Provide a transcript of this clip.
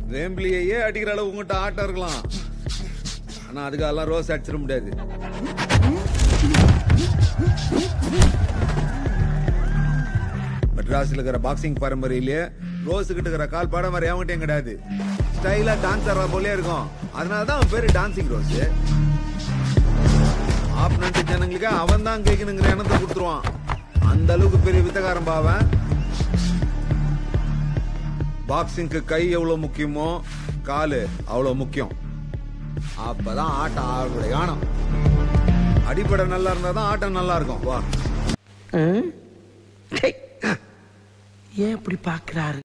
வேம்பிலியே அடிக்கிற அளவு உங்ககிட்ட ஆட்டம் இருக்கலாம் ஆனா அதுக்கெல்லாம் ரோஸ் அடிச்சிட முடியாது மெட்ராஸ்ல இருக்கிற பாக்ஸிங் பரம்பரையிலேயே ரோஸ் கிட்ட இருக்கிற கால் பாடம் மாதிரி எவன்கிட்டயும் கிடையாது ஸ்டைலா டான்ஸ் ஆடுற போலே இருக்கும் அதனாலதான் அவன் பேரு டான்சிங் ரோஸ் ஆப்னண்ட் ஜனங்களுக்கு அவன் தான் கேட்கணுங்கிற எண்ணத்தை கொடுத்துருவான் அந்த அளவுக்கு பெரிய வித்தகாரம் பாவன் பாக்ஸிங்க்கு கை எவ்வளவு முக்கியமோ காலு அவ்வளவு முக்கியம் அப்பதான் ஆட்டம் ஆடக்கூடிய காணும் அடிப்படை நல்லா இருந்தாதான் ஆட்டம் நல்லா இருக்கும் வா ஏன் இப்படி பாக்குறாரு